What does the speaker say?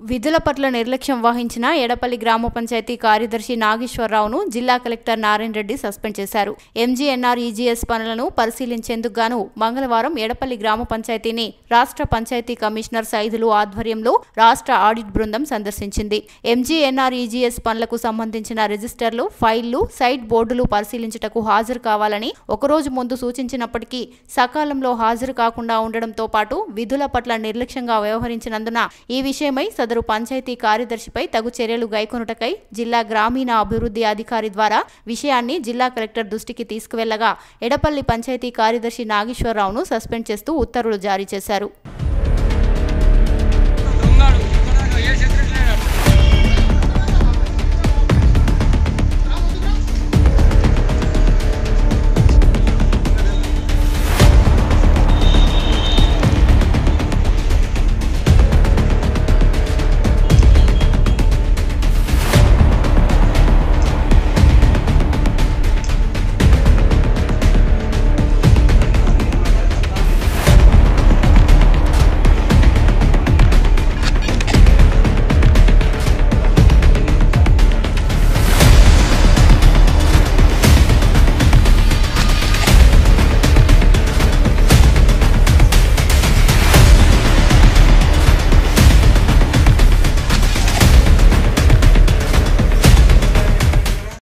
విధుల పట్ల నిర్లక్ష్యం వహించిన ఎడపల్లి గ్రామ పంచాయతీ కార్యదర్శి నాగేశ్వరరావును జిల్లా కలెక్టర్ నారాయణ రెడ్డి సస్పెండ్ చేశారు ఎంజీఎన్ఆర్ ఈజీఎస్ పనులను పరిశీలించేందుకు గాను మంగళవారం ఎడపల్లి గ్రామ పంచాయతీని రాష్ట్ర పంచాయతీ కమిషనర్ సైదులు ఆధ్వర్యంలో రాష్ట్ర ఆడిట్ బృందం సందర్శించింది ఎంజీఎన్ఆర్ ఈజీఎస్ పనులకు సంబంధించిన రిజిస్టర్లు ఫైళ్లు సైట్ బోర్డులు పరిశీలించుటకు హాజరు కావాలని ఒకరోజు ముందు సూచించినప్పటికీ సకాలంలో హాజరు కాకుండా ఉండడంతో పాటు విధుల పట్ల నిర్లక్ష్యంగా వ్యవహరించినందున ఈ విషయమై సదరు పంచాయతీ కార్యదర్శిపై తగు చర్యలు గైకొనుటకై జిల్లా గ్రామీణ అభివృద్ధి అధికారి ద్వారా విషయాన్ని జిల్లా కలెక్టర్ దృష్టికి తీసుకువెళ్లగా ఎడపల్లి పంచాయతీ కార్యదర్శి నాగేశ్వరరావును సస్పెండ్ చేస్తూ ఉత్తర్వులు జారీ చేశారు